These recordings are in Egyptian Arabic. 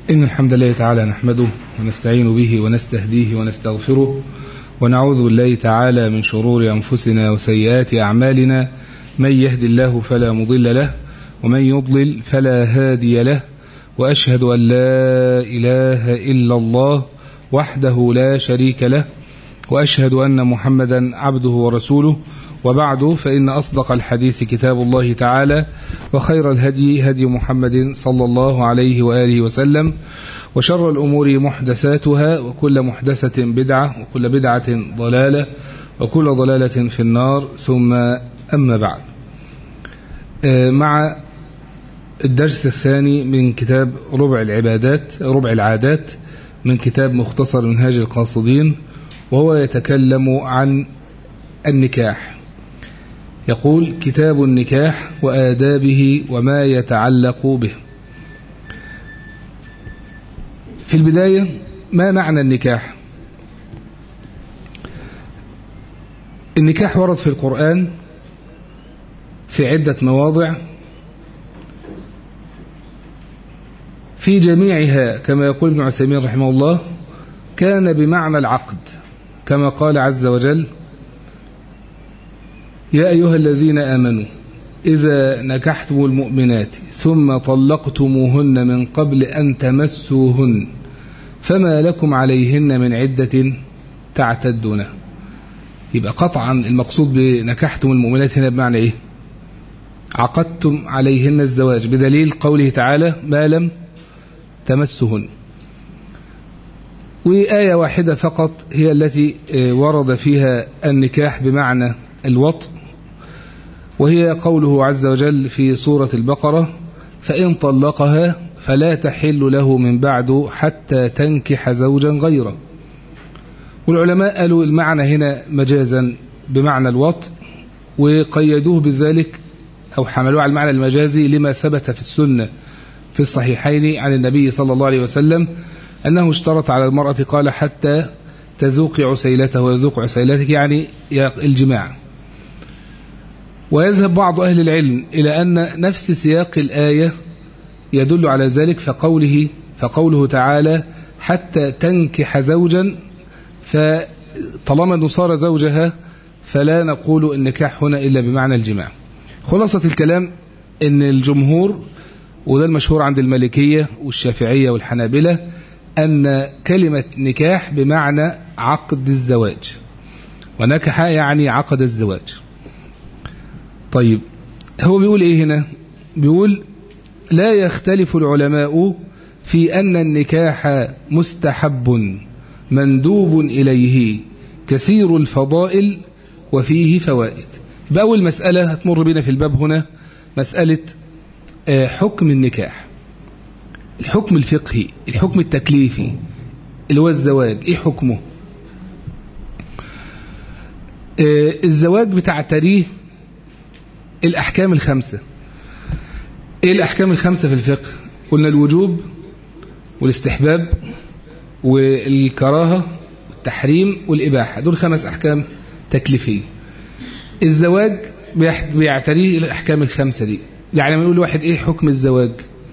إن الحمد لله تعالى نحمده ونستعين به ونستهديه ونستغفره ونعوذ بالله تعالى من شرور أنفسنا وسيئات أعمالنا من يهد الله فلا مضل له ومن يضلل فلا هادي له وأشهد أن لا إله إلا الله وحده لا شريك له وأشهد أن محمدا عبده ورسوله وبعد فإن أصدق الحديث كتاب الله تعالى وخير الهدي هدي محمد صلى الله عليه وآله وسلم وشر الأمور محدثاتها وكل محدثة بدعة وكل بدعة ضلالة وكل ضلالة في النار ثم أما بعد مع الدرس الثاني من كتاب ربع العبادات ربع العادات من كتاب مختصر منهاج القاصدين وهو يتكلم عن النكاح يقول كتاب النكاح وآدابه وما يتعلق به في البداية ما معنى النكاح النكاح ورد في القرآن في عدة مواضع في جميعها كما يقول ابن عثيمين رحمه الله كان بمعنى العقد كما قال عز وجل يا أيها الذين آمنوا إذا نكحتم المؤمنات ثم طلقتموهن من قبل أن تمسوهن فما لكم عليهن من عدة تعتدونها يبقى قطعا المقصود بنكحتم المؤمنات هنا بمعنى إيه عقدتم عليهن الزواج بدليل قوله تعالى ما لم تمسهن وآية واحدة فقط هي التي ورد فيها النكاح بمعنى الوطء وهي قوله عز وجل في سورة البقرة فإن طلقها فلا تحل له من بعد حتى تنكح زوجا غيره والعلماء قالوا المعنى هنا مجازا بمعنى الوطء وقيدوه بذلك أو حملوه على المعنى المجازي لما ثبت في السنة في الصحيحين عن النبي صلى الله عليه وسلم أنه اشترط على المرأة قال حتى تذوق عسيلته ويذوق عسيلتك يعني الجماع ويذهب بعض أهل العلم إلى أن نفس سياق الآية يدل على ذلك فقوله فقوله تعالى حتى تنكح زوجا فطالما أنه صار زوجها فلا نقول النكاح هنا إلا بمعنى الجماع خلاصة الكلام أن الجمهور وده المشهور عند المالكية والشافعية والحنابلة أن كلمة نكاح بمعنى عقد الزواج ونكح يعني عقد الزواج طيب هو بيقول إيه هنا بيقول لا يختلف العلماء في أن النكاح مستحب مندوب إليه كثير الفضائل وفيه فوائد بأول مسألة هتمر بنا في الباب هنا مسألة حكم النكاح الحكم الفقهي الحكم التكليفي اللي هو الزواج ايه حكمه الزواج بتعتريه الأحكام الخمسة ايه الأحكام الخمسة في الفقه قلنا الوجوب والاستحباب والكراهة والتحريم والإباحة دول خمس أحكام تكليفية الزواج بيعتريه الأحكام الخمسة دي يعني لما يقول واحد ايه حكم الزواج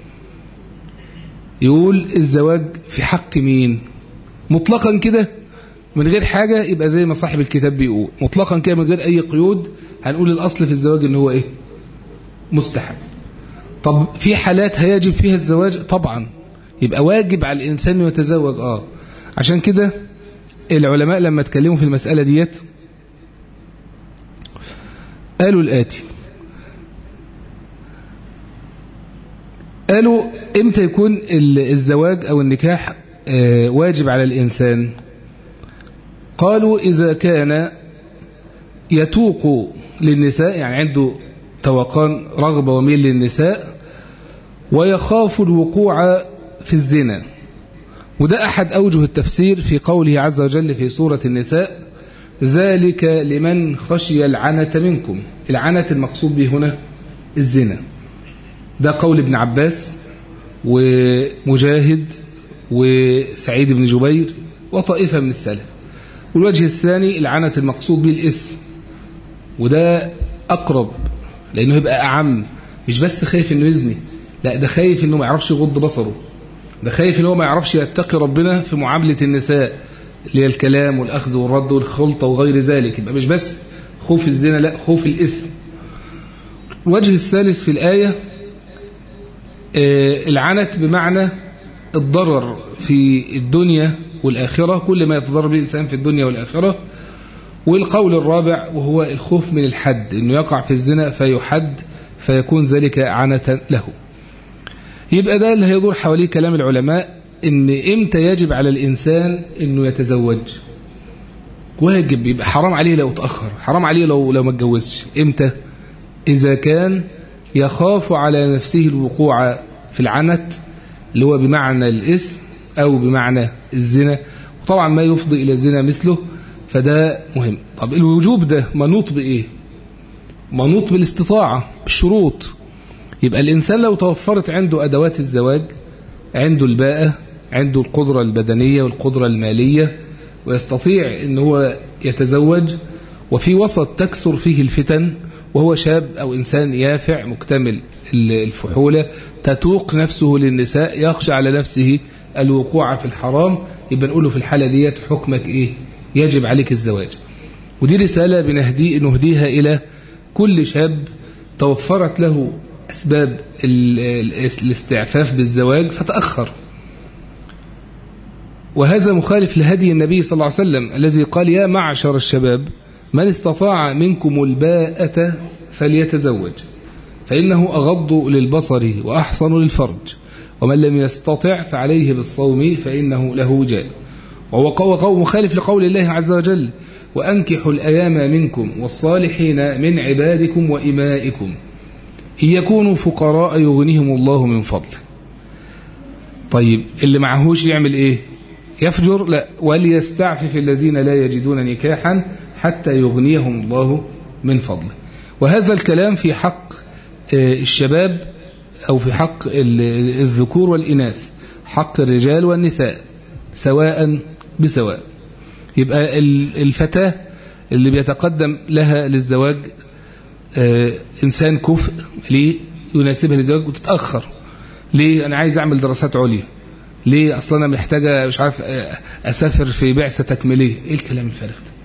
يقول الزواج في حق مين مطلقا كده من غير حاجة يبقى زي ما صاحب الكتاب بيقول مطلقا كده من غير أي قيود هنقول الأصل في الزواج ان هو ايه مستحب طب في حالات هيجب فيها الزواج طبعا يبقى واجب على الإنسان انه يتزوج اه عشان كده العلماء لما اتكلموا في المسألة ديت قالوا الآتي قالوا امتى يكون الزواج او النكاح واجب على الانسان قالوا اذا كان يتوق للنساء يعني عنده توقان رغبه وميل للنساء ويخاف الوقوع في الزنا وده احد اوجه التفسير في قوله عز وجل في سوره النساء ذلك لمن خشي العنة منكم العنة المقصود به هنا الزنا ده قول ابن عباس ومجاهد وسعيد بن جبير وطائفة من السلف والوجه الثاني العنة المقصود به الإثم وده أقرب لأنه يبقى أعم مش بس خايف أنه يزني لا ده خايف أنه ما يعرفش يغض بصره ده خايف ان هو ما يعرفش يتقي ربنا في معاملة النساء اللي هي الكلام والأخذ والرد والخلطة وغير ذلك يبقى مش بس خوف الزنا لا خوف الإثم الوجه الثالث في الآية آه، العنت بمعنى الضرر في الدنيا والآخرة كل ما يتضرر به الإنسان في الدنيا والآخرة والقول الرابع وهو الخوف من الحد أنه يقع في الزنا فيحد فيكون ذلك عنة له يبقى ده اللي هيدور حواليه كلام العلماء ان امتى يجب على الانسان انه يتزوج واجب يبقى حرام عليه لو اتاخر حرام عليه لو لو ما اتجوزش امتى اذا كان يخاف على نفسه الوقوع في العنت اللي هو بمعنى الاثم او بمعنى الزنا وطبعا ما يفضي الى الزنا مثله فده مهم طب الوجوب ده منوط بايه منوط بالاستطاعه بالشروط يبقى الانسان لو توفرت عنده ادوات الزواج عنده الباءة عنده القدرة البدنية والقدرة المالية ويستطيع ان هو يتزوج وفي وسط تكثر فيه الفتن وهو شاب أو إنسان يافع مكتمل الفحولة تتوق نفسه للنساء يخشى على نفسه الوقوع في الحرام يبقى نقول له في الحالة ديت حكمك إيه يجب عليك الزواج ودي رسالة بنهدي نهديها إلى كل شاب توفرت له أسباب الاستعفاف بالزواج فتأخر وهذا مخالف لهدي النبي صلى الله عليه وسلم الذي قال يا معشر الشباب من استطاع منكم الباءة فليتزوج فإنه أغض للبصر وأحصن للفرج ومن لم يستطع فعليه بالصوم فإنه له وجاء وهو مخالف لقول الله عز وجل وأنكحوا الأيام منكم والصالحين من عبادكم وإمائكم إن يكونوا فقراء يغنيهم الله من فضله طيب اللي معهوش يعمل إيه يفجر لا وليستعفف الذين لا يجدون نكاحا حتى يغنيهم الله من فضله وهذا الكلام في حق الشباب أو في حق الذكور والإناث حق الرجال والنساء سواء بسواء يبقى الفتاة اللي بيتقدم لها للزواج إنسان كفء ليه يناسبها للزواج وتتأخر ليه أنا عايز أعمل دراسات عليا ليه أصلا أنا محتاجة مش عارف أسافر في بعثة تكميلية إيه الكلام الفارغ ده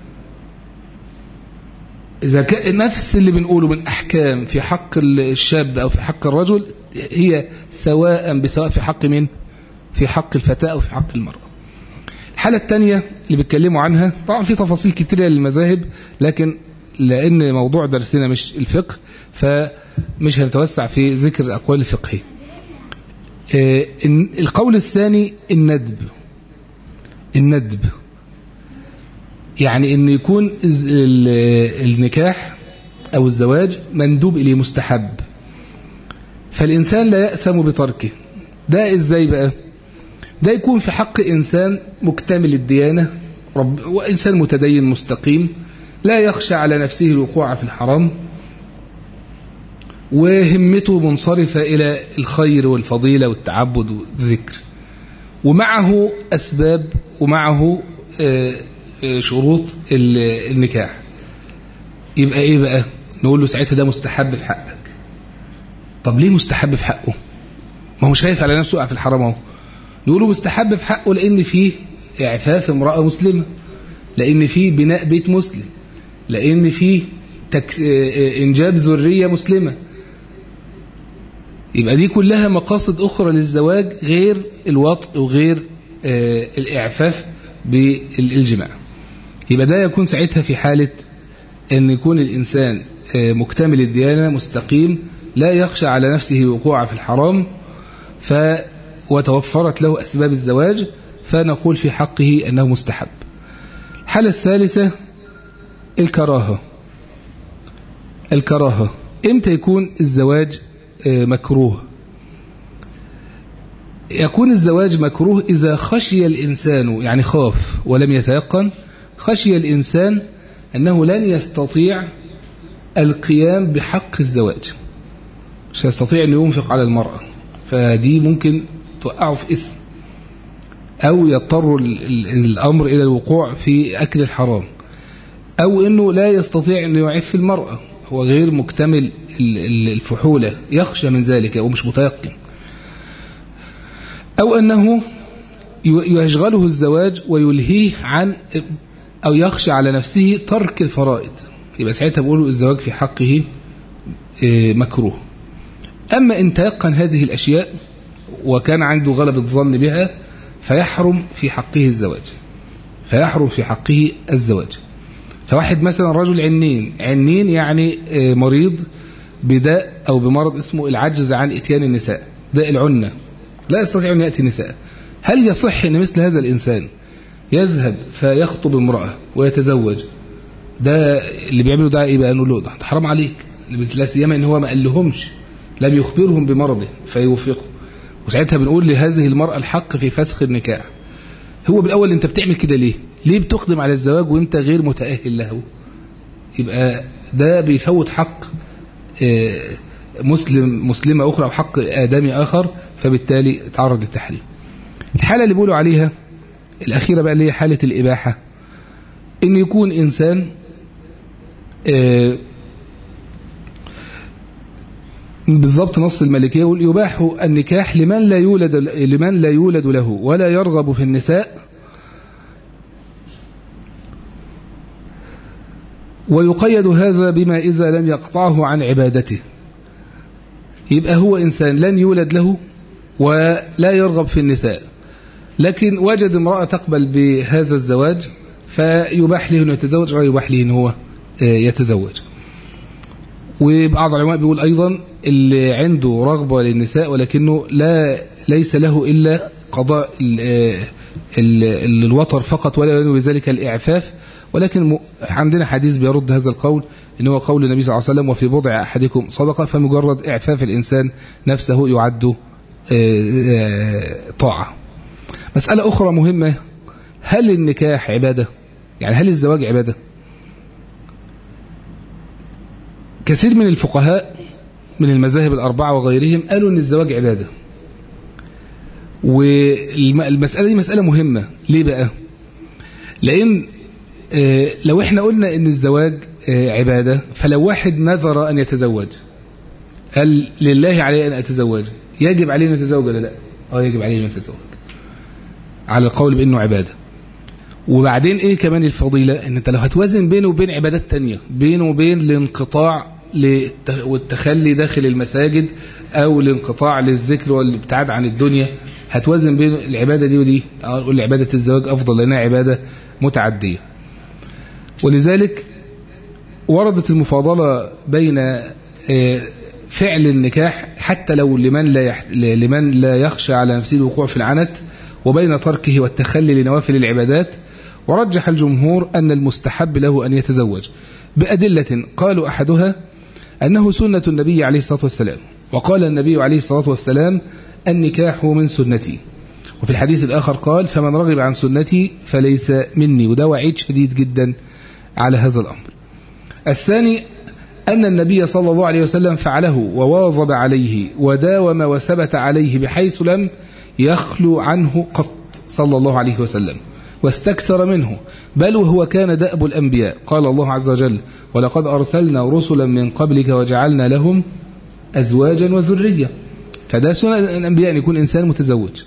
إذا كان نفس اللي بنقوله من أحكام في حق الشاب أو في حق الرجل هي سواء بسواء في حق من في حق الفتاة أو في حق المرأة الحالة الثانية اللي بيتكلموا عنها طبعا في تفاصيل كتيرة للمذاهب لكن لأن موضوع درسنا مش الفقه فمش هنتوسع في ذكر الأقوال الفقهية القول الثاني الندب الندب يعني ان يكون النكاح او الزواج مندوب اليه مستحب فالانسان لا يأثم بتركه ده ازاي بقى ده يكون في حق انسان مكتمل الديانة رب وانسان متدين مستقيم لا يخشى على نفسه الوقوع في الحرام وهمته منصرفة إلى الخير والفضيلة والتعبد والذكر ومعه أسباب ومعه شروط النكاح يبقى إيه بقى نقول له ساعتها ده مستحب في حقك طب ليه مستحب في حقه ما هو مش خايف على نفسه يقع في الحرام اهو نقول له مستحب في حقه لأن فيه إعفاف امرأة مسلمة لأن فيه بناء بيت مسلم لأن فيه تكس... إنجاب ذرية مسلمة يبقى دي كلها مقاصد أخرى للزواج غير الوطء وغير آه الإعفاف بالجماع يبقى ده يكون ساعتها في حالة أن يكون الإنسان آه مكتمل الديانة مستقيم لا يخشى على نفسه وقوع في الحرام ف وتوفرت له أسباب الزواج فنقول في حقه أنه مستحب الحالة الثالثة الكراهة الكراهة امتى يكون الزواج مكروه يكون الزواج مكروه إذا خشي الإنسان يعني خاف ولم يتيقن خشي الإنسان أنه لن يستطيع القيام بحق الزواج مش يستطيع أن ينفق على المرأة فدي ممكن توقعه في اسم أو يضطر الأمر إلى الوقوع في أكل الحرام أو أنه لا يستطيع أن يعف المرأة هو غير مكتمل الفحولة يخشى من ذلك أو مش متيقن أو أنه يشغله الزواج ويلهيه عن أو يخشى على نفسه ترك الفرائض يبقى ساعتها بيقولوا الزواج في حقه آه، مكروه أما إن تيقن هذه الأشياء وكان عنده غلبة ظن بها فيحرم في حقه الزواج فيحرم في حقه الزواج فواحد مثلا رجل عنين عنين يعني آه، مريض بداء أو بمرض اسمه العجز عن إتيان النساء داء العنة لا يستطيع أن يأتي نساء هل يصح أن مثل هذا الإنسان يذهب فيخطب امرأة ويتزوج ده اللي بيعمله ده ايه بقى نقول له ده حرام عليك لا سيما ان هو ما قال لهمش لم يخبرهم بمرضه فيوفقه وساعتها بنقول لهذه المرأة الحق في فسخ النكاح هو بالأول أنت بتعمل كده ليه ليه بتقدم على الزواج وأنت غير متأهل له يبقى ده بيفوت حق آه، مسلم مسلمة أخرى أو حق آدمي آخر فبالتالي تعرض للتحريم الحالة اللي بيقولوا عليها الأخيرة بقى اللي هي حالة الإباحة إن يكون إنسان آه، بالضبط نص الملكية يقول يباح النكاح لمن لا يولد لمن لا يولد له ولا يرغب في النساء ويقيد هذا بما إذا لم يقطعه عن عبادته يبقى هو إنسان لن يولد له ولا يرغب في النساء لكن وجد امرأة تقبل بهذا الزواج فيباح له أنه يتزوج ويباح له أنه هو آه، يتزوج وبعض العلماء بيقول أيضا اللي عنده رغبة للنساء ولكنه لا ليس له إلا قضاء آه، الوطر فقط ولا ينوي بذلك الإعفاف ولكن عندنا حديث بيرد هذا القول إن هو قول النبي صلى الله عليه وسلم وفي بضع أحدكم صدقة فمجرد إعفاف الإنسان نفسه يعد آه، طاعة مسألة أخرى مهمة هل النكاح عبادة يعني هل الزواج عبادة كثير من الفقهاء من المذاهب الأربعة وغيرهم قالوا أن الزواج عبادة والمسألة دي مسألة مهمة ليه بقى لأن آه، لو احنا قلنا ان الزواج آه، عبادة فلو واحد نذر أن يتزوج هل لله عليه أن أتزوج يجب عليه أن يتزوج ولا لا اه يجب عليه أن يتزوج على القول بأنه عبادة وبعدين ايه كمان الفضيلة ان انت لو هتوازن بينه وبين عبادات تانية بينه وبين الانقطاع والتخلي داخل المساجد او الانقطاع للذكر والابتعاد عن الدنيا هتوازن بين العبادة دي ودي اقول عبادة الزواج افضل لانها عبادة متعدية ولذلك وردت المفاضلة بين آه، فعل النكاح حتى لو لمن لا يح... لمن لا يخشى على نفسه الوقوع في العنت وبين تركه والتخلي لنوافل العبادات ورجح الجمهور أن المستحب له أن يتزوج بأدلة قالوا أحدها أنه سنة النبي عليه الصلاة والسلام وقال النبي عليه الصلاة والسلام النكاح من سنتي وفي الحديث الآخر قال فمن رغب عن سنتي فليس مني وده وعيد شديد جدا على هذا الأمر الثاني أن النبي صلى الله عليه وسلم فعله وواظب عليه وداوم وثبت عليه بحيث لم يخلو عنه قط صلى الله عليه وسلم واستكثر منه بل هو كان دأب الأنبياء قال الله عز وجل ولقد أرسلنا رسلا من قبلك وجعلنا لهم أزواجا وذرية فده سنة الأنبياء أن يكون إنسان متزوج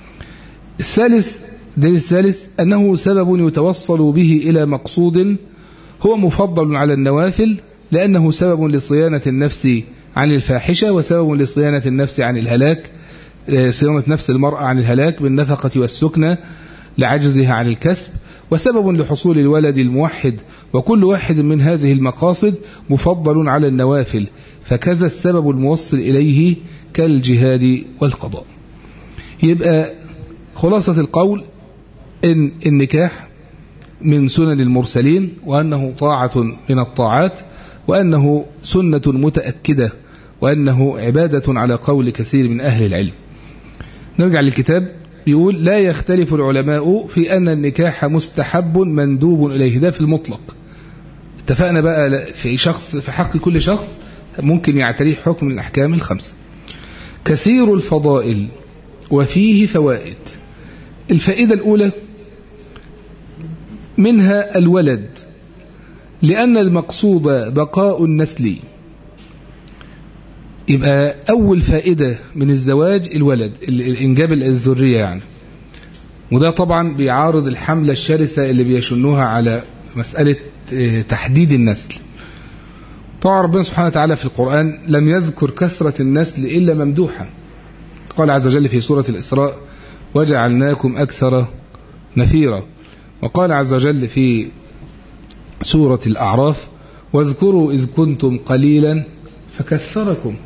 الثالث دليل الثالث أنه سبب يتوصل به إلى مقصود هو مفضل على النوافل لأنه سبب لصيانة النفس عن الفاحشة وسبب لصيانة النفس عن الهلاك آه، صيانة نفس المرأة عن الهلاك بالنفقة والسكنة لعجزها عن الكسب وسبب لحصول الولد الموحد وكل واحد من هذه المقاصد مفضل على النوافل فكذا السبب الموصل إليه كالجهاد والقضاء يبقى خلاصة القول إن النكاح من سنن المرسلين وأنه طاعة من الطاعات وأنه سنة متأكدة وأنه عبادة على قول كثير من أهل العلم نرجع للكتاب بيقول لا يختلف العلماء في أن النكاح مستحب مندوب إليه ده في المطلق اتفقنا بقى في شخص في حق كل شخص ممكن يعتريه حكم الأحكام الخمسة كثير الفضائل وفيه فوائد الفائدة الأولى منها الولد لأن المقصود بقاء النسل يبقى أول فائدة من الزواج الولد الإنجاب الذرية يعني وده طبعا بيعارض الحملة الشرسة اللي بيشنوها على مسألة تحديد النسل طبعا ربنا سبحانه وتعالى في القرآن لم يذكر كثرة النسل إلا ممدوحة قال عز وجل في سورة الإسراء وجعلناكم أكثر نفيرا وقال عز وجل في سورة الأعراف واذكروا إذ كنتم قليلا فكثركم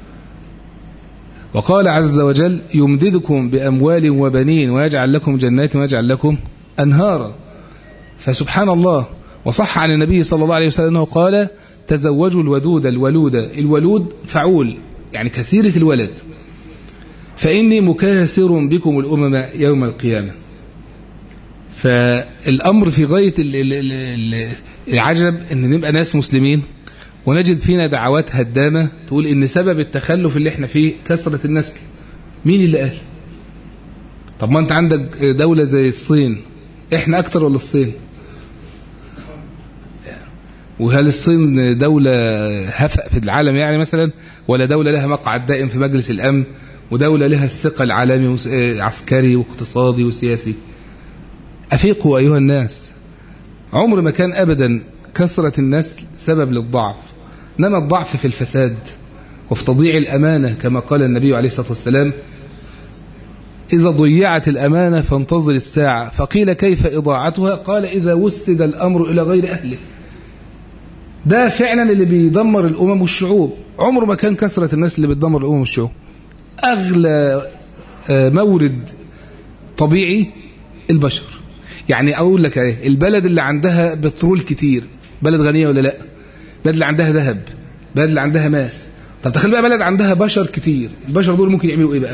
وقال عز وجل يمددكم بأموال وبنين ويجعل لكم جنات ويجعل لكم أنهارا فسبحان الله وصح عن النبي صلى الله عليه وسلم أنه قال تزوجوا الودود الولود الولود فعول يعني كثيرة الولد فإني مكاثر بكم الأمم يوم القيامة فالأمر في غاية العجب أن نبقى ناس مسلمين ونجد فينا دعوات هدامة تقول إن سبب التخلف اللي احنا فيه كثرة النسل مين اللي قال طب ما أنت عندك دولة زي الصين احنا أكتر ولا الصين وهل الصين دولة هفأ في العالم يعني مثلا ولا دولة لها مقعد دائم في مجلس الأمن ودولة لها الثقة العالمي عسكري واقتصادي وسياسي أفيقوا أيها الناس عمر ما كان أبدا كثرة النسل سبب للضعف إنما الضعف في الفساد وفي تضييع الأمانة كما قال النبي عليه الصلاة والسلام إذا ضيعت الأمانة فانتظر الساعة فقيل كيف إضاعتها قال إذا وسد الأمر إلى غير أهله ده فعلا اللي بيدمر الأمم والشعوب عمره ما كان كثرة الناس اللي بتدمر الأمم والشعوب أغلى مورد طبيعي البشر يعني أقول لك ايه البلد اللي عندها بترول كتير بلد غنية ولا لا بلد اللي عندها ذهب بلد اللي عندها ماس طب تخيل بقى بلد عندها بشر كتير البشر دول ممكن يعملوا ايه بقى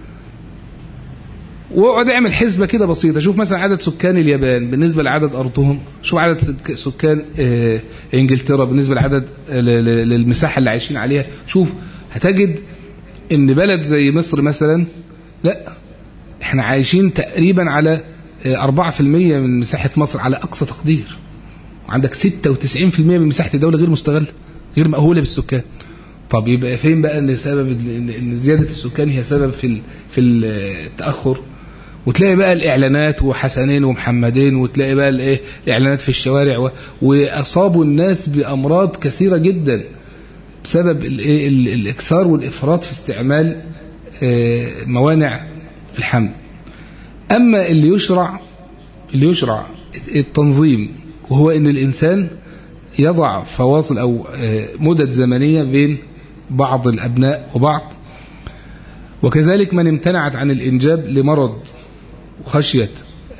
واقعد اعمل حسبة كده بسيطة شوف مثلا عدد سكان اليابان بالنسبة لعدد أرضهم شوف عدد سكان إنجلترا بالنسبة لعدد للمساحة اللي عايشين عليها شوف هتجد ان بلد زي مصر مثلا لا احنا عايشين تقريبا على 4% من مساحة مصر على أقصى تقدير وعندك 96% من مساحة الدولة غير مستغلة غير مأهولة بالسكان طب يبقى فين بقى ان سبب ان زيادة السكان هي سبب في في التأخر وتلاقي بقى الإعلانات وحسنين ومحمدين وتلاقي بقى الايه الإعلانات في الشوارع وأصابوا الناس بأمراض كثيرة جدا بسبب الإكثار والإفراط في استعمال موانع الحمل أما اللي يشرع اللي يشرع التنظيم وهو أن الإنسان يضع فواصل أو مدد زمنية بين بعض الأبناء وبعض وكذلك من امتنعت عن الإنجاب لمرض وخشية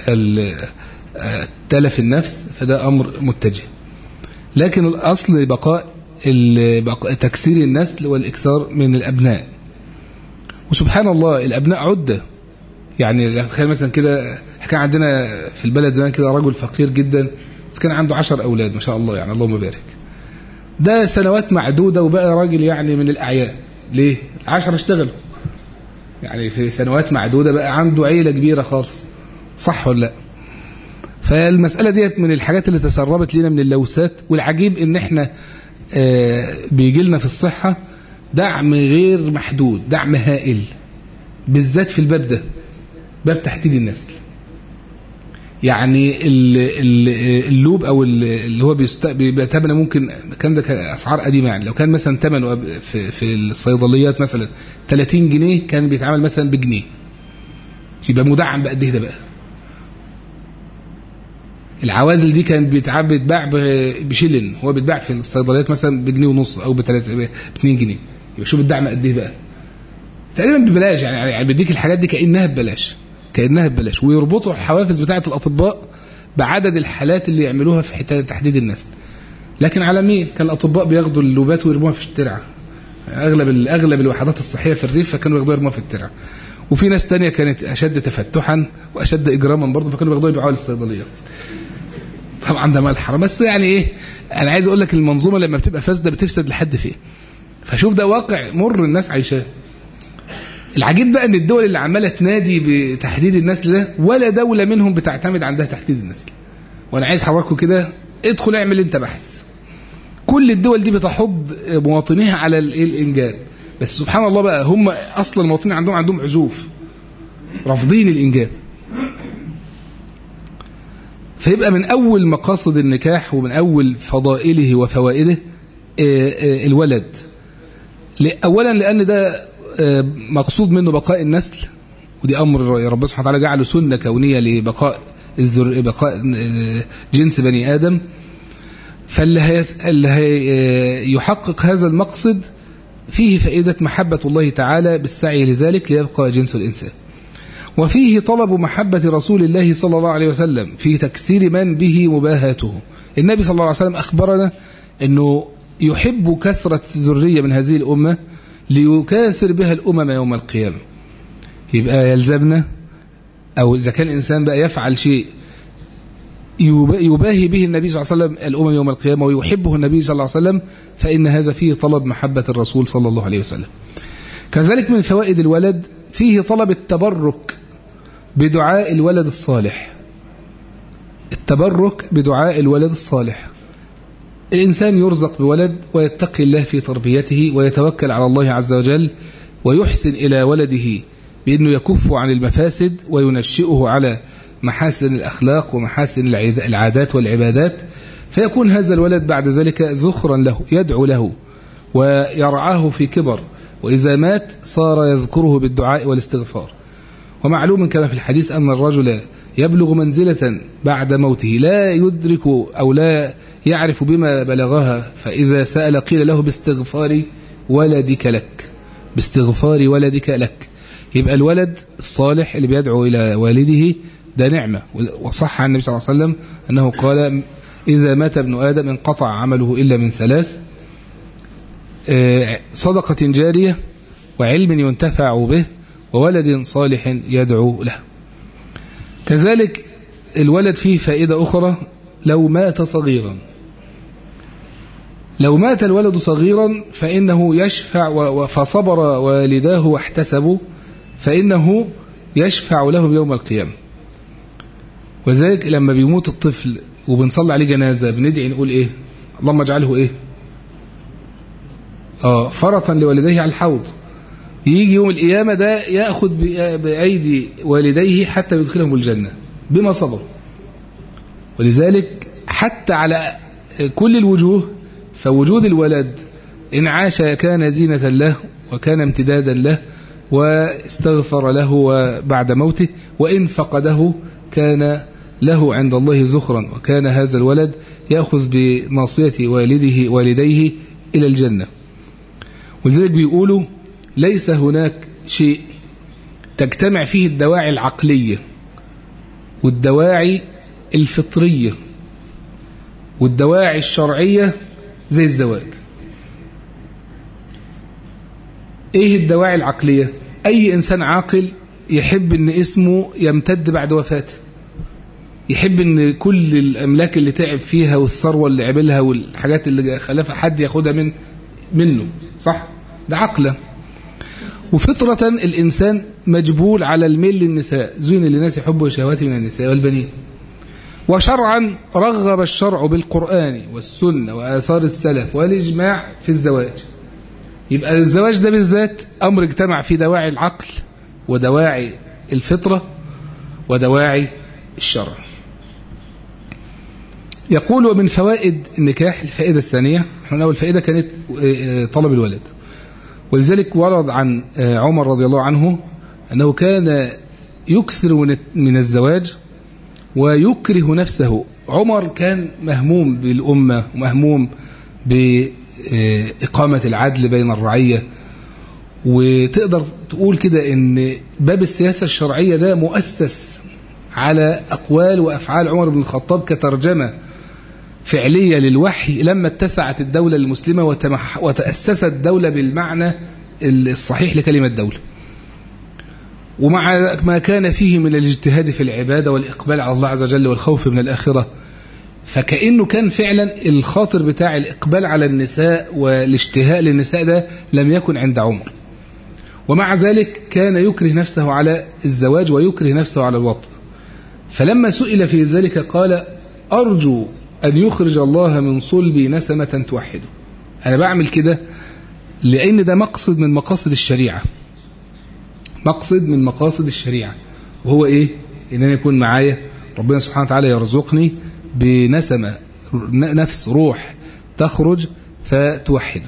تلف النفس فده أمر متجه لكن الأصل بقاء تكثير النسل والإكثار من الأبناء وسبحان الله الأبناء عدة يعني تخيل مثلا كده كان عندنا في البلد زمان كده رجل فقير جدا بس كان عنده عشر أولاد ما شاء الله يعني اللهم بارك ده سنوات معدودة وبقى راجل يعني من الأعياء ليه؟ العشر اشتغلوا يعني في سنوات معدودة بقى عنده عيلة كبيرة خالص صح ولا لا فالمسألة ديت من الحاجات اللي تسربت لنا من اللوثات والعجيب ان احنا بيجي لنا في الصحة دعم غير محدود دعم هائل بالذات في الباب ده باب تحديد النسل يعني اللوب او اللي هو بيبقى ثمنه ممكن كان ده اسعار قديمه يعني لو كان مثلا ثمنه في, في الصيدليات مثلا 30 جنيه كان بيتعمل مثلا بجنيه يبقى مدعم بقد ايه ده بقى العوازل دي كان بيتباع بشلن هو بيتباع في الصيدليات مثلا بجنيه ونص او ب 2 جنيه يبقى شوف الدعم قد ايه بقى تقريبا ببلاش يعني يعني بيديك الحاجات دي كانها ببلاش كانها ببلاش ويربطوا الحوافز بتاعه الاطباء بعدد الحالات اللي يعملوها في حته تحديد النسل لكن على مين كان الاطباء بياخدوا اللوبات ويرموها في الترعه اغلب اغلب الوحدات الصحيه في الريف فكانوا ياخدوها يرموها في الترعه وفي ناس تانية كانت اشد تفتحا واشد اجراما برضه فكانوا بياخدوها يبيعوها للصيدليات طبعا ده مال حرام بس يعني ايه انا عايز اقول لك المنظومه لما بتبقى فاسده بتفسد لحد فين فشوف ده واقع مر الناس عايشاه العجيب بقى ان الدول اللي عماله تنادي بتحديد النسل ده ولا دوله منهم بتعتمد عندها تحديد النسل وانا عايز حضراتكم كده ادخل اعمل انت بحث كل الدول دي بتحض مواطنيها على الانجاب بس سبحان الله بقى هم أصلا المواطنين عندهم عندهم عزوف رافضين الإنجاب فيبقى من أول مقاصد النكاح ومن أول فضائله وفوائده الولد أولا لأن ده مقصود منه بقاء النسل ودي أمر ربنا سبحانه وتعالى جعله سنة كونية لبقاء الذر... بقاء جنس بني آدم فاللي هي... اللي هي... يحقق هذا المقصد فيه فائدة محبة الله تعالى بالسعي لذلك ليبقى جنس الإنسان وفيه طلب محبة رسول الله صلى الله عليه وسلم في تكسير من به مباهاته النبي صلى الله عليه وسلم أخبرنا أنه يحب كسرة الذرية من هذه الأمة ليكاسر بها الأمم يوم القيامة يبقى يلزمنا أو إذا كان الإنسان بقى يفعل شيء يباهي به النبي صلى الله عليه وسلم الأمم يوم القيامة ويحبه النبي صلى الله عليه وسلم فإن هذا فيه طلب محبة الرسول صلى الله عليه وسلم كذلك من فوائد الولد فيه طلب التبرك بدعاء الولد الصالح التبرك بدعاء الولد الصالح الإنسان يرزق بولد ويتقي الله في تربيته ويتوكل على الله عز وجل ويحسن إلى ولده بأنه يكف عن المفاسد وينشئه على محاسن الأخلاق ومحاسن العادات والعبادات فيكون هذا الولد بعد ذلك ذخرا له يدعو له ويرعاه في كبر وإذا مات صار يذكره بالدعاء والاستغفار ومعلوم كما في الحديث أن الرجل يبلغ منزلة بعد موته لا يدرك أو لا يعرف بما بلغها فإذا سأل قيل له باستغفار ولدك لك باستغفار ولدك لك يبقى الولد الصالح اللي بيدعو إلى والده ده نعمة وصح عن النبي صلى الله عليه وسلم أنه قال إذا مات ابن آدم انقطع عمله إلا من ثلاث صدقة جارية وعلم ينتفع به وولد صالح يدعو له كذلك الولد فيه فائدة أخرى لو مات صغيرا لو مات الولد صغيرا فإنه يشفع فصبر والداه واحتسبوا فإنه يشفع لهم يوم القيامة وذلك لما بيموت الطفل وبنصلي عليه جنازة بندعي نقول إيه اللهم اجعله إيه آه فرطا لوالديه على الحوض يجي يوم القيامة ده يأخذ بأيدي والديه حتى يدخلهم الجنة بما صبر ولذلك حتى على كل الوجوه فوجود الولد إن عاش كان زينة له وكان امتدادا له واستغفر له بعد موته وإن فقده كان له عند الله زخرا وكان هذا الولد يأخذ بناصية والده والديه إلى الجنة ولذلك بيقولوا ليس هناك شيء تجتمع فيه الدواعي العقلية والدواعي الفطرية والدواعي الشرعية زي الزواج ايه الدواعي العقلية اي انسان عاقل يحب ان اسمه يمتد بعد وفاته يحب ان كل الاملاك اللي تعب فيها والثروة اللي عملها والحاجات اللي خلفها حد ياخدها من منه صح ده عقله وفطرة الإنسان مجبول على الميل للنساء زين للناس حب شهوات من النساء والبنين وشرعا رغب الشرع بالقرآن والسنة وآثار السلف والإجماع في الزواج يبقى الزواج ده بالذات أمر اجتمع فيه دواعي العقل ودواعي الفطرة ودواعي الشرع يقول ومن فوائد النكاح الفائدة الثانية احنا أول فائدة كانت طلب الولد ولذلك ورد عن عمر رضي الله عنه أنه كان يكثر من الزواج ويكره نفسه عمر كان مهموم بالأمة ومهموم بإقامة العدل بين الرعية وتقدر تقول كده ان باب السياسة الشرعية ده مؤسس على أقوال وأفعال عمر بن الخطاب كترجمة فعلية للوحي لما اتسعت الدولة المسلمة وتمح وتأسست الدولة بالمعنى الصحيح لكلمة دولة ومع ما كان فيه من الاجتهاد في العبادة والإقبال على الله عز وجل والخوف من الآخرة فكأنه كان فعلا الخاطر بتاع الإقبال على النساء والاشتهاء للنساء ده لم يكن عند عمر ومع ذلك كان يكره نفسه على الزواج ويكره نفسه على الوطن فلما سئل في ذلك قال أرجو أن يخرج الله من صلبي نسمة توحده أنا بعمل كده لأن ده مقصد من مقاصد الشريعة مقصد من مقاصد الشريعة وهو إيه؟ إن أنا يكون معايا ربنا سبحانه وتعالى يرزقني بنسمة نفس روح تخرج فتوحده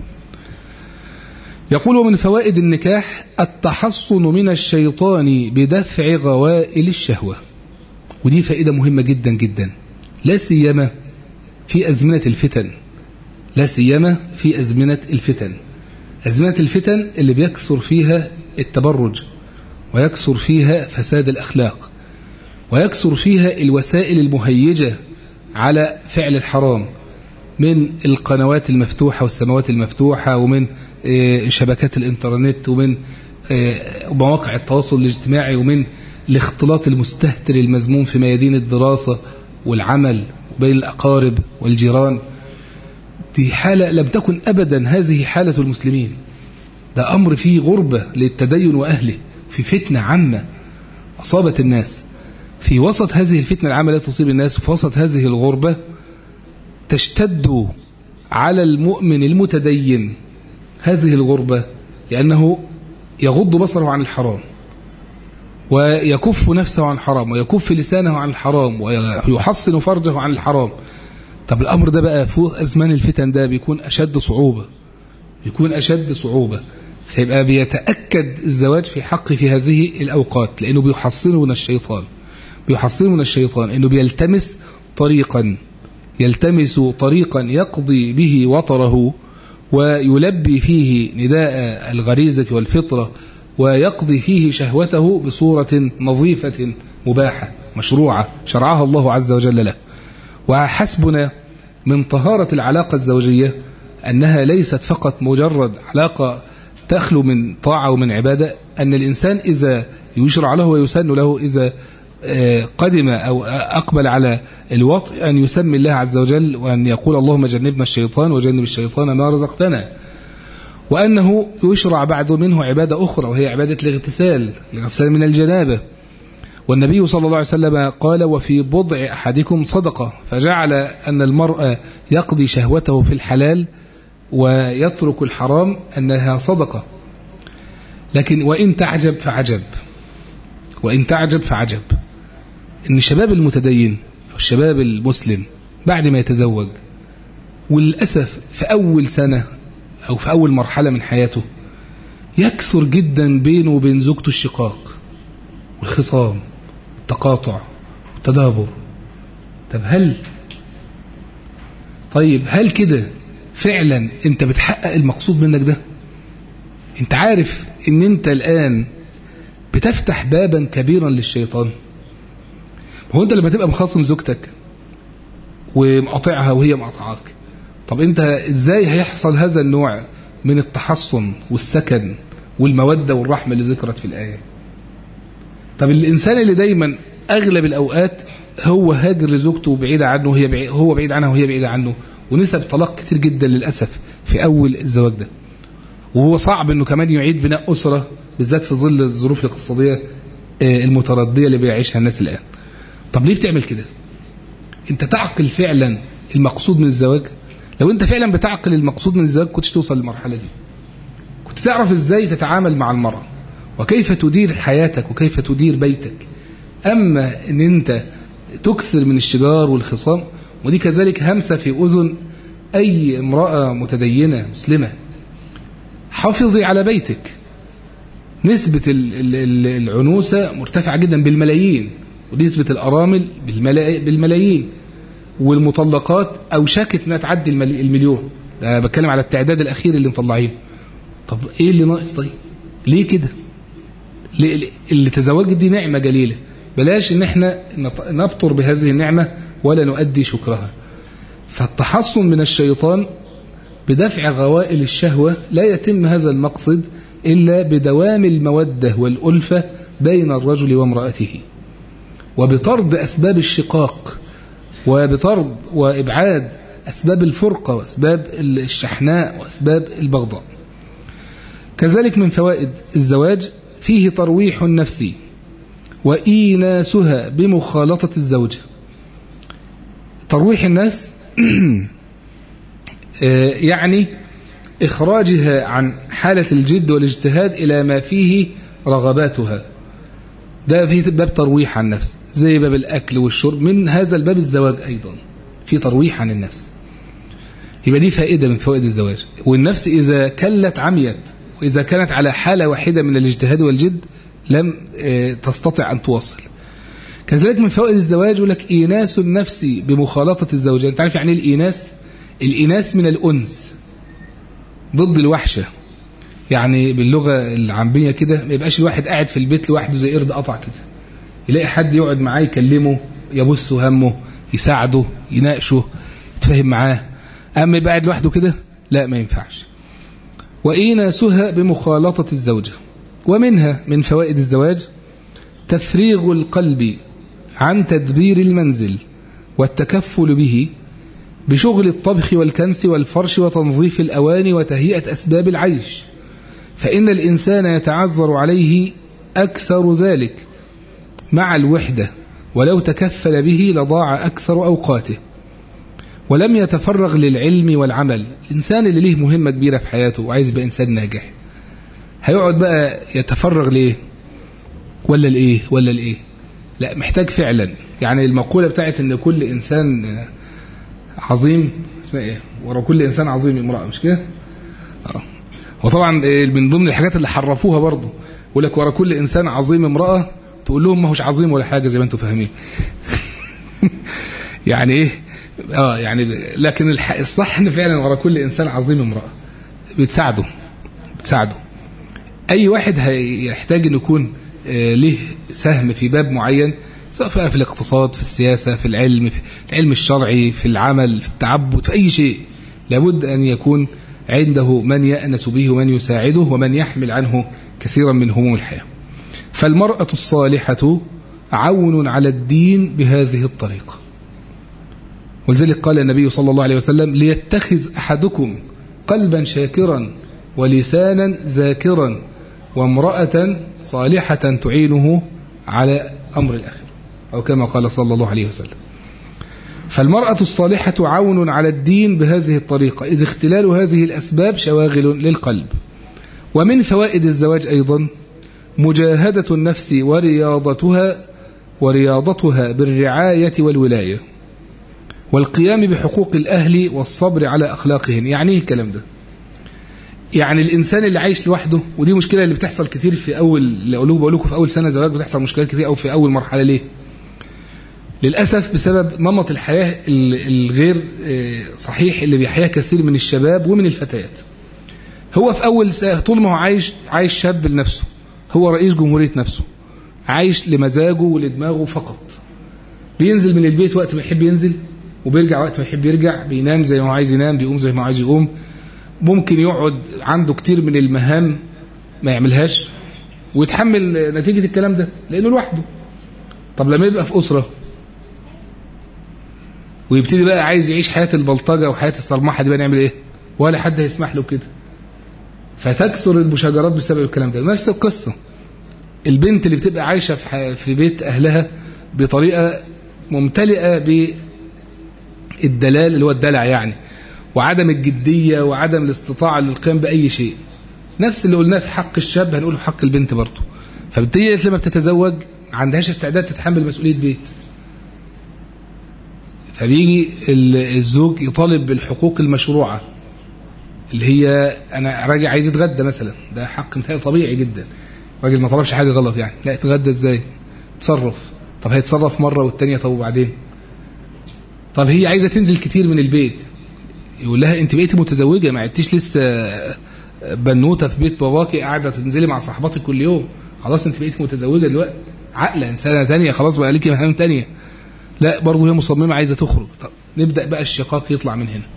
يقول من فوائد النكاح التحصن من الشيطان بدفع غوائل الشهوة ودي فائدة مهمة جدا جدا لا سيما في أزمنة الفتن لا سيما في أزمنة الفتن أزمنة الفتن اللي بيكثر فيها التبرج ويكثر فيها فساد الأخلاق ويكثر فيها الوسائل المهيجة على فعل الحرام من القنوات المفتوحة والسماوات المفتوحة ومن شبكات الانترنت ومن مواقع التواصل الاجتماعي ومن الاختلاط المستهتر المزموم في ميادين الدراسة والعمل بين الأقارب والجيران دي حالة لم تكن أبدا هذه حالة المسلمين ده أمر فيه غربة للتدين وأهله في فتنة عامة أصابت الناس في وسط هذه الفتنة العامة التي تصيب الناس في وسط هذه الغربة تشتد على المؤمن المتدين هذه الغربة لأنه يغض بصره عن الحرام ويكف نفسه عن الحرام ويكف لسانه عن الحرام ويحصن فرجه عن الحرام طب الأمر ده بقى فوق أزمان الفتن ده بيكون أشد صعوبة بيكون أشد صعوبة فيبقى بيتأكد الزواج في حق في هذه الأوقات لأنه بيحصنه من الشيطان بيحصنه من الشيطان أنه بيلتمس طريقا يلتمس طريقا يقضي به وطره ويلبي فيه نداء الغريزة والفطرة ويقضي فيه شهوته بصورة نظيفة مباحة مشروعة شرعها الله عز وجل له وحسبنا من طهارة العلاقة الزوجية أنها ليست فقط مجرد علاقة تخلو من طاعة ومن عبادة أن الإنسان إذا يشرع له ويسن له إذا قدم أو أقبل على الوطء أن يسمي الله عز وجل وأن يقول اللهم جنبنا الشيطان وجنب الشيطان ما رزقتنا وأنه يشرع بعد منه عبادة أخرى وهي عبادة الاغتسال الاغتسال من الجنابة والنبي صلى الله عليه وسلم قال وفي بضع أحدكم صدقة فجعل أن المرأة يقضي شهوته في الحلال ويترك الحرام أنها صدقة لكن وإن تعجب فعجب وإن تعجب فعجب إن الشباب المتدين أو الشباب المسلم بعد ما يتزوج وللأسف في أول سنة أو في أول مرحلة من حياته يكثر جدا بينه وبين زوجته الشقاق والخصام التقاطع التدابر طب هل طيب هل كده فعلا انت بتحقق المقصود منك ده انت عارف ان انت الآن بتفتح بابا كبيرا للشيطان هو انت لما تبقى مخاصم زوجتك ومقاطعها وهي مقاطعاك طب انت ازاي هيحصل هذا النوع من التحصن والسكن والمودة والرحمة اللي ذكرت في الآية طب الإنسان اللي دايما أغلب الأوقات هو هاجر لزوجته وبعيد عنه وهي بعيد هو بعيد عنها وهي بعيدة عنه ونسب طلاق كتير جدا للأسف في أول الزواج ده وهو صعب أنه كمان يعيد بناء أسرة بالذات في ظل الظروف الاقتصادية المتردية اللي بيعيشها الناس الآن طب ليه بتعمل كده انت تعقل فعلا المقصود من الزواج لو انت فعلا بتعقل المقصود من الزواج كنتش توصل للمرحلة دي كنت تعرف ازاي تتعامل مع المرأة وكيف تدير حياتك وكيف تدير بيتك أما ان انت تكثر من الشجار والخصام ودي كذلك همسة في أذن أي امرأة متدينة مسلمة حافظي على بيتك نسبة العنوسة مرتفعة جدا بالملايين ونسبة الأرامل بالملايين والمطلقات أوشكت أنها تعدي المليون بتكلم على التعداد الأخير اللي مطلعينه طب إيه اللي ناقص طيب ليه كده اللي تزوجت دي نعمة جليلة بلاش ان احنا نبطر بهذه النعمة ولا نؤدي شكرها فالتحصن من الشيطان بدفع غوائل الشهوة لا يتم هذا المقصد إلا بدوام المودة والألفة بين الرجل وامرأته وبطرد أسباب الشقاق وبطرد وإبعاد أسباب الفرقة وأسباب الشحناء وأسباب البغضاء كذلك من فوائد الزواج فيه ترويح النفس وإيناسها بمخالطة الزوجة ترويح النفس يعني إخراجها عن حالة الجد والاجتهاد إلى ما فيه رغباتها ده في باب ترويح عن النفس زي باب الأكل والشرب من هذا الباب الزواج أيضا في ترويح عن النفس يبقى دي فائدة من فوائد الزواج والنفس إذا كلت عميت وإذا كانت على حالة واحدة من الاجتهاد والجد لم تستطع أن توصل كذلك من فوائد الزواج يقول لك إيناس النفس بمخالطة الزوجين أنت عارف يعني الإيناس الإيناس من الأنس ضد الوحشة يعني باللغة العامية كده ما يبقاش الواحد قاعد في البيت لوحده زي قرد قطع كده يلاقي حد يقعد معاه يكلمه يبث همه يساعده يناقشه يتفاهم معاه أما يبقى قاعد لوحده كده لا ما ينفعش وإيناسها بمخالطة الزوجة ومنها من فوائد الزواج تفريغ القلب عن تدبير المنزل والتكفل به بشغل الطبخ والكنس والفرش وتنظيف الأواني وتهيئة أسباب العيش فإن الإنسان يتعذر عليه أكثر ذلك مع الوحدة ولو تكفل به لضاع أكثر أوقاته ولم يتفرغ للعلم والعمل الإنسان اللي ليه مهمة كبيرة في حياته وعايز يبقى إنسان ناجح هيقعد بقى يتفرغ ليه ولا لإيه ولا لإيه لا محتاج فعلا يعني المقولة بتاعت ان كل إنسان عظيم اسمها ايه ورا كل إنسان عظيم امرأة مش كده اه وطبعا من ضمن الحاجات اللي حرفوها برضه يقول لك ورا كل إنسان عظيم امرأة تقول لهم ما هوش عظيم ولا حاجة زي ما انتم فاهمين يعني ايه اه يعني لكن الصح ان فعلا ورا كل انسان عظيم امراه بتساعده بتساعده اي واحد هيحتاج انه يكون له سهم في باب معين سواء في الاقتصاد في السياسه في العلم في العلم الشرعي في العمل في التعبد في اي شيء لابد ان يكون عنده من يأنس به ومن يساعده ومن يحمل عنه كثيرا من هموم الحياه فالمراه الصالحه عون على الدين بهذه الطريقه ولذلك قال النبي صلى الله عليه وسلم ليتخذ أحدكم قلبا شاكرا ولسانا ذاكرا وامرأة صالحة تعينه على أمر الآخر أو كما قال صلى الله عليه وسلم فالمرأة الصالحة عون على الدين بهذه الطريقة إذ اختلال هذه الأسباب شواغل للقلب ومن فوائد الزواج أيضا مجاهدة النفس ورياضتها ورياضتها بالرعاية والولاية والقيام بحقوق الأهل والصبر على أخلاقهم يعني ايه الكلام ده يعني الإنسان اللي عايش لوحده ودي مشكلة اللي بتحصل كتير في أول اللي أقوله بقول لكم في أول سنة زواج بتحصل مشكلات كتير أو في أول مرحلة ليه للأسف بسبب نمط الحياة الغير صحيح اللي بيحياه كثير من الشباب ومن الفتيات هو في أول طول ما هو عايش عايش شاب لنفسه هو رئيس جمهورية نفسه عايش لمزاجه ولدماغه فقط بينزل من البيت وقت ما يحب ينزل وبيرجع وقت ما يحب يرجع بينام زي ما هو عايز ينام بيقوم زي ما هو عايز يقوم ممكن يقعد عنده كتير من المهام ما يعملهاش ويتحمل نتيجة الكلام ده لأنه لوحده طب لما يبقى في أسرة ويبتدي بقى عايز يعيش حياة البلطجة وحياة الصرمحة دي بقى نعمل ايه ولا حد هيسمح له كده فتكسر المشاجرات بسبب الكلام ده نفس القصة البنت اللي بتبقى عايشة في بيت أهلها بطريقة ممتلئة بالدلال اللي هو الدلع يعني وعدم الجدية وعدم الاستطاعة للقيام بأي شيء نفس اللي قلناه في حق الشاب هنقوله في حق البنت برضه فبالتالي لما بتتزوج ما عندهاش استعداد تتحمل مسؤولية بيت فبيجي الزوج يطالب بالحقوق المشروعة اللي هي أنا راجع عايز يتغدى مثلا ده حق مثال طبيعي جدا راجل ما طلبش حاجة غلط يعني لا يتغدى ازاي تصرف طب هيتصرف مرة والتانية طب وبعدين طب هي عايزة تنزل كتير من البيت يقول لها انت بقيتي متزوجة ما عدتيش لسه بنوتة في بيت باباكي قاعدة تنزلي مع صاحباتك كل يوم خلاص انت بقيتي متزوجة دلوقتي عقلة انسانة تانية خلاص بقى ليكي مهام تانية لا برضه هي مصممة عايزة تخرج طب نبدأ بقى الشقاق يطلع من هنا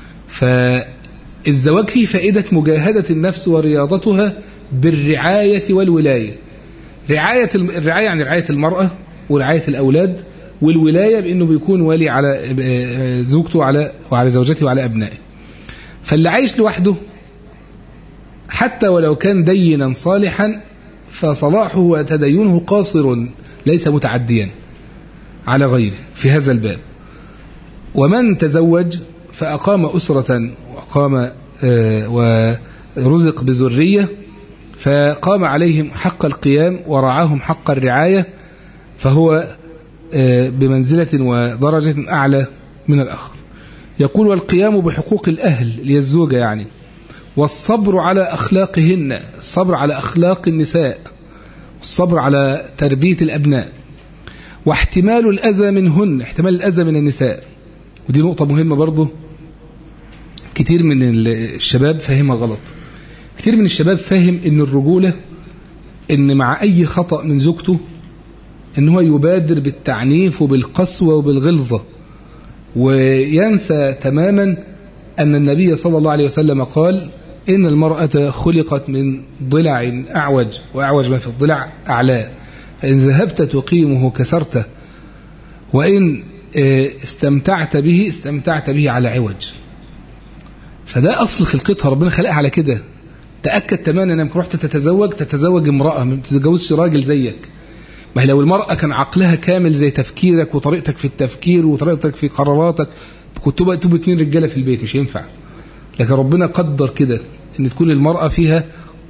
فالزواج فيه فائدة مجاهدة النفس ورياضتها بالرعاية والولاية رعاية الرعاية يعني رعاية المرأة ورعاية الأولاد والولاية بأنه بيكون والي على زوجته وعلى وعلى زوجته وعلى أبنائه فاللي عايش لوحده حتى ولو كان دينا صالحا فصلاحه وتدينه قاصر ليس متعديا على غيره في هذا الباب ومن تزوج فأقام أسرة وأقام ورزق بذرية فقام عليهم حق القيام ورعاهم حق الرعاية فهو بمنزلة ودرجة أعلى من الآخر يقول والقيام بحقوق الأهل للزوجة يعني والصبر على أخلاقهن الصبر على أخلاق النساء والصبر على تربية الأبناء واحتمال الأذى منهن احتمال الأذى من النساء ودي نقطة مهمة برضه كتير من الشباب فاهمها غلط كتير من الشباب فاهم ان الرجولة ان مع اي خطأ من زوجته ان هو يبادر بالتعنيف وبالقسوة وبالغلظة وينسى تماما أن النبي صلى الله عليه وسلم قال إن المرأة خلقت من ضلع أعوج وأعوج ما في الضلع أعلاه فإن ذهبت تقيمه كسرته وإن استمتعت به استمتعت به على عوج فده أصل خلقتها ربنا خلقها على كده تأكد تماما أنك رحت تتزوج تتزوج امرأة ما تتزوجش راجل زيك ما هي لو المرأة كان عقلها كامل زي تفكيرك وطريقتك في التفكير وطريقتك في قراراتك كنت بقى تبقى اتنين رجالة في البيت مش ينفع لكن ربنا قدر كده ان تكون المرأة فيها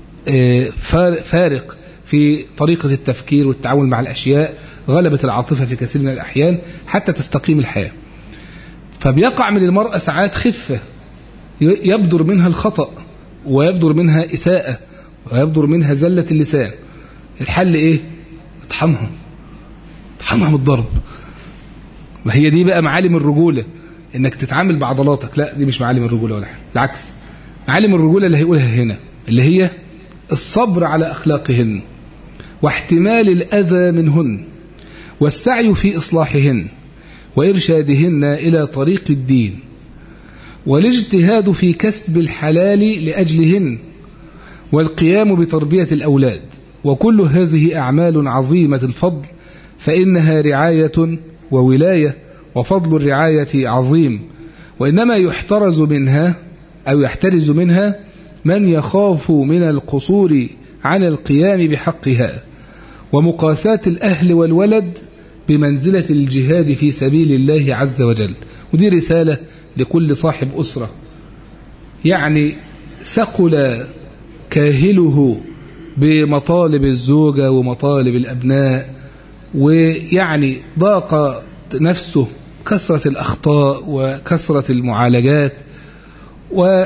فارق في طريقة التفكير والتعامل مع الأشياء غلبت العاطفة في كثير من الأحيان حتى تستقيم الحياة فبيقع من المرأة ساعات خفة يبدر منها الخطأ ويبدر منها إساءة ويبدر منها زلة اللسان الحل إيه؟ اطحنها اطحنها من الضرب ما هي دي بقى معالم الرجولة انك تتعامل بعضلاتك لا دي مش معالم الرجولة ولا حاجة بالعكس معالم الرجولة اللي هيقولها هنا اللي هي الصبر على أخلاقهن واحتمال الأذى منهن والسعي في إصلاحهن وإرشادهن إلى طريق الدين والاجتهاد في كسب الحلال لأجلهن والقيام بتربية الأولاد وكل هذه أعمال عظيمة الفضل فإنها رعاية وولاية وفضل الرعاية عظيم وإنما يحترز منها أو يحترز منها من يخاف من القصور عن القيام بحقها ومقاساة الأهل والولد بمنزلة الجهاد في سبيل الله عز وجل ودي رسالة لكل صاحب أسرة يعني ثقل كاهله بمطالب الزوجة ومطالب الأبناء ويعني ضاق نفسه كثرة الأخطاء وكثرة المعالجات و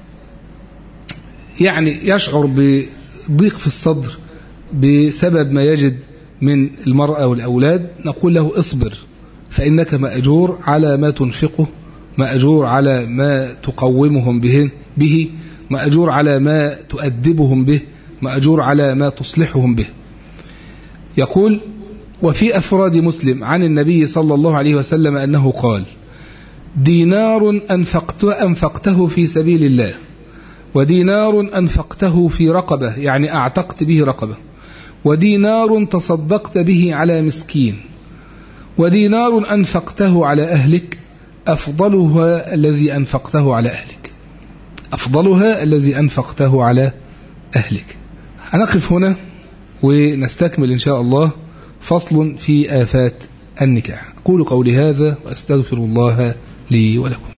يعني يشعر بضيق في الصدر بسبب ما يجد من المرأة والأولاد نقول له اصبر فإنك مأجور على ما تنفقه مأجور على ما تقومهم به به مأجور على ما تؤدبهم به مأجور على ما تصلحهم به يقول وفي أفراد مسلم عن النبي صلى الله عليه وسلم أنه قال دينار أنفقت أنفقته في سبيل الله ودينار أنفقته في رقبة يعني أعتقت به رقبة ودينار تصدقت به على مسكين ودينار أنفقته على أهلك أفضلها الذي أنفقته على أهلك أفضلها الذي أنفقته على أهلك هنقف هنا ونستكمل إن شاء الله فصل في آفات النكاح أقول قولي هذا وأستغفر الله لي ولكم